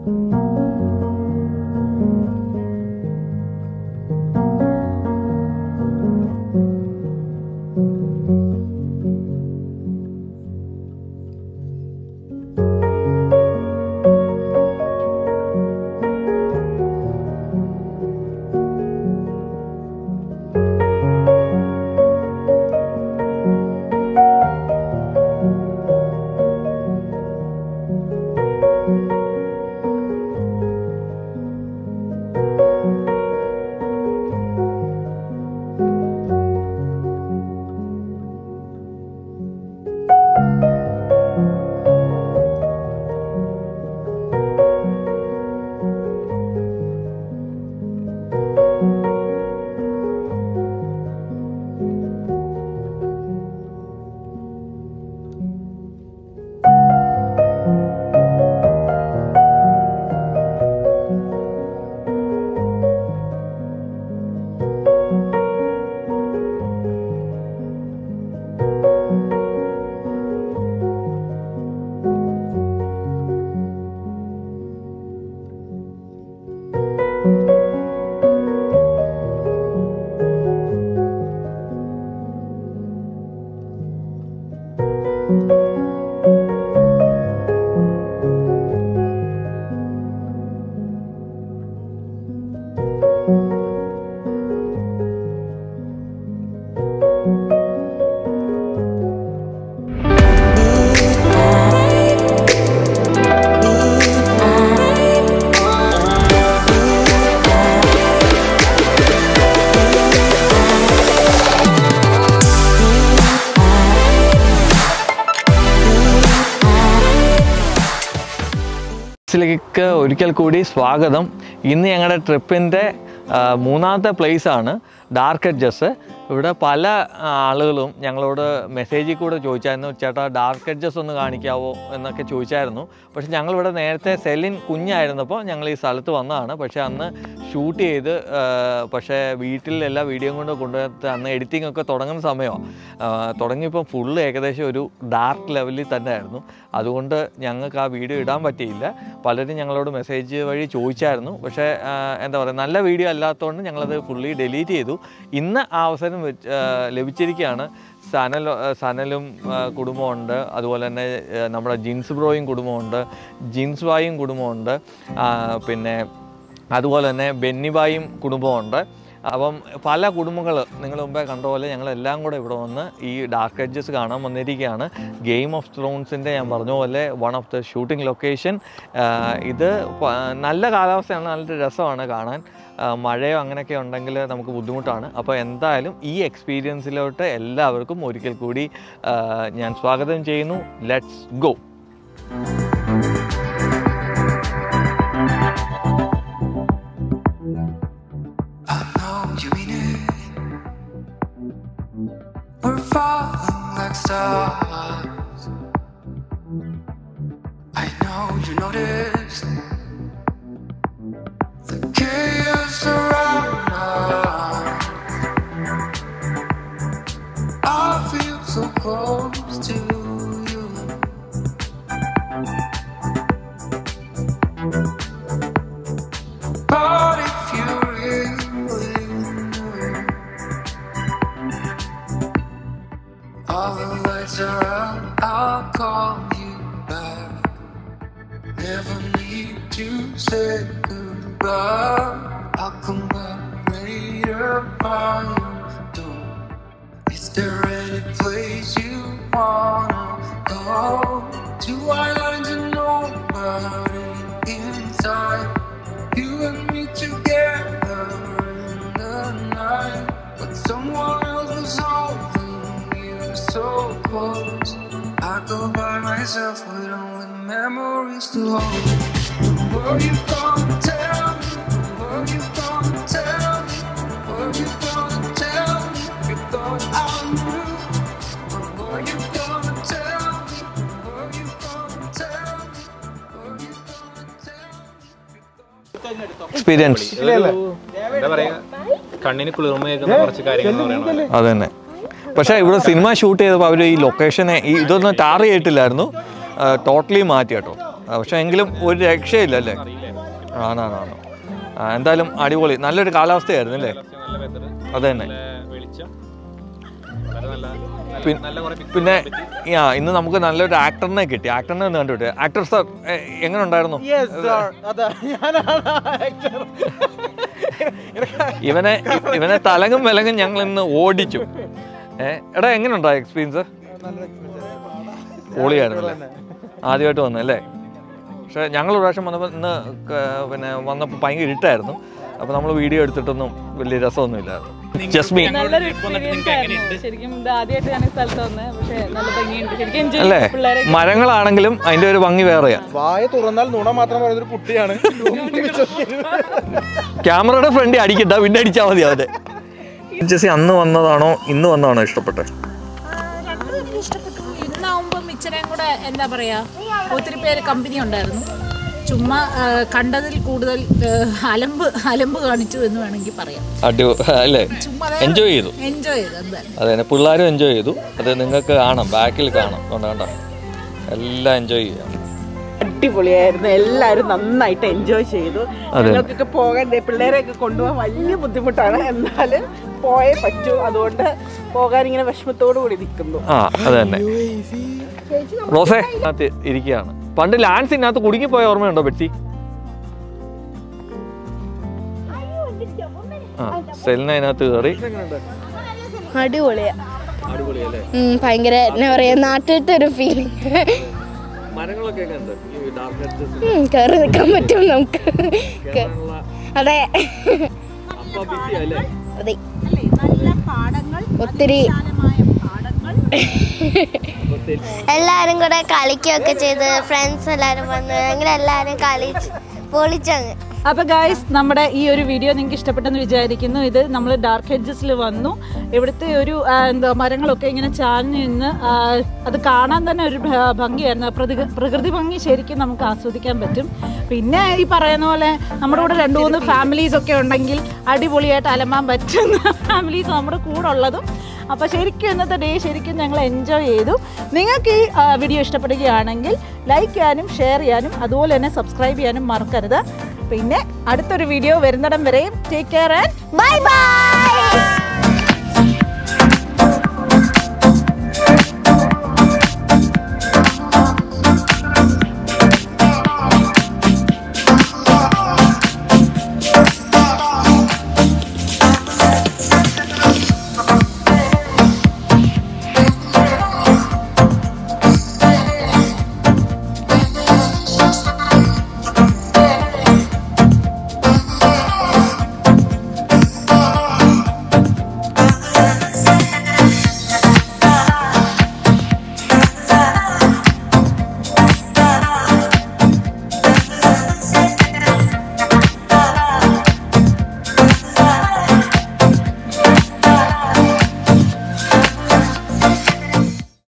ിലേക്ക് ഒരിക്കൽ കൂടി സ്വാഗതം ഇന്ന് ഞങ്ങളുടെ ട്രിപ്പിൻ്റെ മൂന്നാമത്തെ place ആണ് ഡാർക്ക് എഡ്ജസ് ഇവിടെ പല ആ, ആളുകളും ഞങ്ങളോട് മെസ്സേജിൽ കൂടെ ചോദിച്ചായിരുന്നു ചേട്ടാ ഡാർക്ക് എഡ്ജസ് ഒന്ന് കാണിക്കാവോ എന്നൊക്കെ ചോദിച്ചായിരുന്നു പക്ഷെ ഞങ്ങളിവിടെ നേരത്തെ സെലിൻ കുഞ്ഞായിരുന്നപ്പോൾ ഞങ്ങൾ ഈ സ്ഥലത്ത് വന്നതാണ് പക്ഷേ അന്ന് ഷൂട്ട് ചെയ്ത് ആ, പക്ഷേ വീട്ടിൽ എല്ലാ വീഡിയോ കൊണ്ട് കൊണ്ടുവന്നിട്ട് അന്ന് എഡിറ്റിംഗ് ഒക്കെ തുടങ്ങുന്ന സമയമാണ് തുടങ്ങിയപ്പോൾ ഫുള്ള് ഏകദേശം ഒരു ഡാർക്ക് ലെവലിൽ തന്നെ ആയിരുന്നു അതുകൊണ്ട് ഞങ്ങൾക്ക് ആ വീഡിയോ ഇടാൻ പറ്റിയില്ല പലരും ഞങ്ങളോട് മെസ്സേജ് വഴി ചോദിച്ചായിരുന്നു പക്ഷേ ആ, എന്താ പറയുക നല്ല വീഡിയോ അല്ലാത്തതുകൊണ്ട് ഞങ്ങളത് ഫുള്ളി ഡിലീറ്റ് ചെയ്തു ഇന്ന് ആ അവസരം വെച്ച് ആ, ലഭിച്ചിരിക്കുകയാണ് സനൽ സനലും ആ, കുടുംബമുണ്ട് അതുപോലെ തന്നെ ആ, നമ്മുടെ ജിൻസ് ബ്രോയും കുടുംബമുണ്ട് ജിൻസ് ബായും കുടുംബമുണ്ട് ആ, പിന്നെ അതുപോലെ തന്നെ ബെന്നിബായും കുടുംബമുണ്ട് അപ്പം പല കുടുംബങ്ങൾ നിങ്ങൾ മുമ്പേ കണ്ട പോലെ ഞങ്ങളെല്ലാം കൂടെ ഇവിടെ വന്ന് ഈ ഡാർക്ക് എഡ്ജസ് കാണാൻ വന്നിരിക്കുകയാണ് ഗെയിം ഓഫ് ത്രോൺസിൻ്റെ ഞാൻ പറഞ്ഞ പോലെ one of the shooting location ഇത് പ- നല്ല കാലാവസ്ഥയാണ് നല്ല രസമാണ് കാണാൻ ആ, മഴയോ അങ്ങനെയൊക്കെ ഉണ്ടെങ്കിൽ നമുക്ക് ബുദ്ധിമുട്ടാണ് അപ്പോൾ എന്തായാലും ഈ എക്സ്പീരിയൻസിലോട്ട് എല്ലാവർക്കും ഒരിക്കൽ കൂടി ആ, ഞാൻ സ്വാഗതം ചെയ്യുന്നു let's go I know you mean it. We're falling like stars. I know you noticed the chaos around us. I feel so close to you. But if you really knew All the lights are out, I'll call you back Never need to say goodbye I'll come back later by your door Is there any place you wanna go? Do I like to know about it inside? You and me together in the night, but someone else was holding you so close. I go by myself with only memories to hold. Were you gonna tell me? Were you gonna tell me? Were you gonna tell me? You thought I knew. Or were you gonna tell me? Were you gonna tell me? Were you gonna tell me? Experience എന്താ പറയാ കണ്ണിന് കുളിർമയേക്കുന്ന കുറച്ച് കാര്യങ്ങൾ എന്ന് പറയണത് അത് തന്നെ പക്ഷേ ഇവിടെ സിനിമ ഷൂട്ട് ചെയ്തപ്പോൾ അവർ ഈ ലൊക്കേഷനെ ഈ ഇതൊന്നും ടാർ ചെയ്തിട്ടില്ലായിരുന്നു ടോട്ടലി മാറ്റി കേട്ടോ ആ, പക്ഷെ എങ്കിലും ഒരു രക്ഷയില്ല അല്ലേ ആണാണാണ് ആ എന്തായാലും അടിപൊളി നല്ലൊരു കാലാവസ്ഥയായിരുന്നു അല്ലേ നല്ല വെതർ അത് തന്നെ നല്ല വെളിച്ചം വളരെ നല്ല നല്ല- പിൻ- നല്ല കുറെ pictures പിന്നെ പറ്റി. ആ ഇന്ന് നമുക്ക് നല്ലൊരു ആക്ടറിനെ കിട്ടി ആക്ടറിനെ ഒന്ന് കണ്ടുപിട്ടെ ആക്ടർ സാർ എങ്ങനെ ഉണ്ടായിരുന്നു ഇവനെ ഇവനെ തലങ്ങും വിലങ്ങും ഞങ്ങൾ ഇന്ന് ഓടിച്ചു ഏ എടാ എങ്ങനെ ഉണ്ടായി എക്സ്പീരിയൻസ് പൊളിയായിരുന്നു ആദ്യമായിട്ട് വന്നല്ലേ പക്ഷെ ഞങ്ങൾ ഒരു പ്രാവശ്യം വന്നപ്പോൾ ഇന്ന് ക- പിന്നെ വന്നപ്പോൾ ഭയങ്കര ഇരുട്ടായിരുന്നു അപ്പോൾ നമ്മൾ വീഡിയോ എടുത്തിട്ടൊന്നും വലിയ രസമൊന്നുമില്ലായിരുന്നു ജസ്മി നല്ലൊരു എക്സ്പീരിയൻസ് ആയിരുന്നു ശരിക്കും ഇത് ആദ്യമായിട്ട് ഞാൻ ഈ സ്ഥലത്ത് വന്നത് പക്ഷേ നല്ല ഭംഗിയുണ്ട് ശരിക്കും എൻജോയ് അല്ലേ പിള്ളേരെ മരങ്ങളാണെങ്കിലും അതിൻ്റെ ഒരു ഭംഗി വേറെയാ വായ തുറന്നാൽ നുണ മാത്രം പറയുന്നൊരു കുട്ടിയാണ് ക്യാമറയുടെ ഫ്രണ്ട് അടിക്കട്ട പിന്നെ അടിച്ചാൽ മതി അവരെ ജെസ്സി അന്ന് വന്നതാണോ ഇന്ന് വന്നതാണോ ഇഷ്ടപ്പെട്ടത് രണ്ടും എനിക്ക് ഇഷ്ടപ്പെട്ടു ഇന്നാവുമ്പം ഇച്ചിരിയും കൂടെ എന്താ പറയാ ഒത്തിരി പേര് കമ്പനി ഉണ്ടായിരുന്നു ചുമ്മാ ആ, കണ്ടതിൽ കൂടുതൽ ആ, അലമ്പ് അലമ്പ് കാണിച്ചു എന്ന് വേണമെങ്കിൽ പറയാം അടി അല്ലേ ചുമ്മാ എൻജോയ് ചെയ്തു എൻജോയ് ചെയ്തു എന്തായാലും അതെ തന്നെ പിള്ളേരും എൻജോയ് ചെയ്തു അത് നിങ്ങൾക്ക് കാണാം ബാക്കിൽ കാണാം അതുകൊണ്ട് കണ്ടോ എല്ലാം എൻജോയ് ചെയ്യാം അടിപൊളിയായിരുന്നു എല്ലാവരും നന്നായിട്ട് എൻജോയ് ചെയ്തു അതെ. ഞങ്ങൾക്കൊക്കെ പോകണ്ടേ പിള്ളേരെയൊക്കെ കൊണ്ടുപോകാൻ വലിയ ബുദ്ധിമുട്ടാണ് എന്നാലും പോയേ പറ്റൂ അതുകൊണ്ട് പോകാൻ ഇങ്ങനെ വിഷമത്തോടു കൂടി നിൽക്കുന്നു ആ അത് തന്നെ റോസേ അതിനകത്ത് ഇരിക്കുകയാണ് പണ്ട് ലാൻസിനകത്ത് കുടുങ്ങിപ്പോയ ഓർമ്മയുണ്ടോ ബെറ്റി ആ സെലിന അതിനകത്ത് കയറി അടിപൊളിയാ ഉം, ഭയങ്കര എന്താ പറയാ നാട്ടിലത്തെ ഒരു ഫീലിംഗ് മരങ്ങളൊക്കെ കയറി നിൽക്കാൻ പറ്റും നമുക്ക് കേ- അതെ അതെ ഒത്തിരി എല്ലാരും കൂടെ കളിക്കുകയൊക്കെ ചെയ്ത് ഫ്രണ്ട്സ് എല്ലാരും വന്ന് ഞങ്ങൾ എല്ലാരും കളിച്ച് പൊളിച്ചങ്ങ് അപ്പൊ ഗായ്സ് നമ്മുടെ ഈ ഒരു വീഡിയോ നിങ്ങൾക്ക് ഇഷ്ടപ്പെട്ടെന്ന് വിചാരിക്കുന്നു ഇത് നമ്മൾ ഡാർക്ക് ഹെഡ്ജസിൽ വന്നു ഇവിടുത്തെ ഒരു ആ, എന്താ മരങ്ങളൊക്കെ ഇങ്ങനെ ചാഞ്ഞ് നിന്ന് ആ, അത് കാണാൻ തന്നെ ഒരു ഭ- ഭംഗിയായിരുന്നു ആ പ്രതി- പ്രകൃതി ഭംഗി ശരിക്കും നമുക്ക് ആസ്വദിക്കാൻ പറ്റും പിന്നെ ഈ പറയുന്ന പോലെ നമ്മുടെ കൂടെ രണ്ട് മൂന്ന് ഫാമിലീസ് ഒക്കെ ഉണ്ടെങ്കിൽ അടിപൊളിയായിട്ട് അലമ്പാൻ പറ്റുന്ന ഫാമിലീസ് നമ്മുടെ കൂടെ ഉള്ളതും അപ്പോൾ ശരിക്കും ഇന്നത്തെ ഡേ ശരിക്കും ഞങ്ങൾ എൻജോയ് ചെയ്തു നിങ്ങൾക്ക് ഈ ആ, വീഡിയോ ഇഷ്ടപ്പെടുകയാണെങ്കിൽ ലൈക്ക് ചെയ്യാനും ഷെയർ ചെയ്യാനും അതുപോലെ തന്നെ സബ്സ്ക്രൈബ് ചെയ്യാനും മറക്കരുത് പിന്നെ അടുത്തൊരു വീഡിയോ വരുന്നിടം വരെയും take care and bye by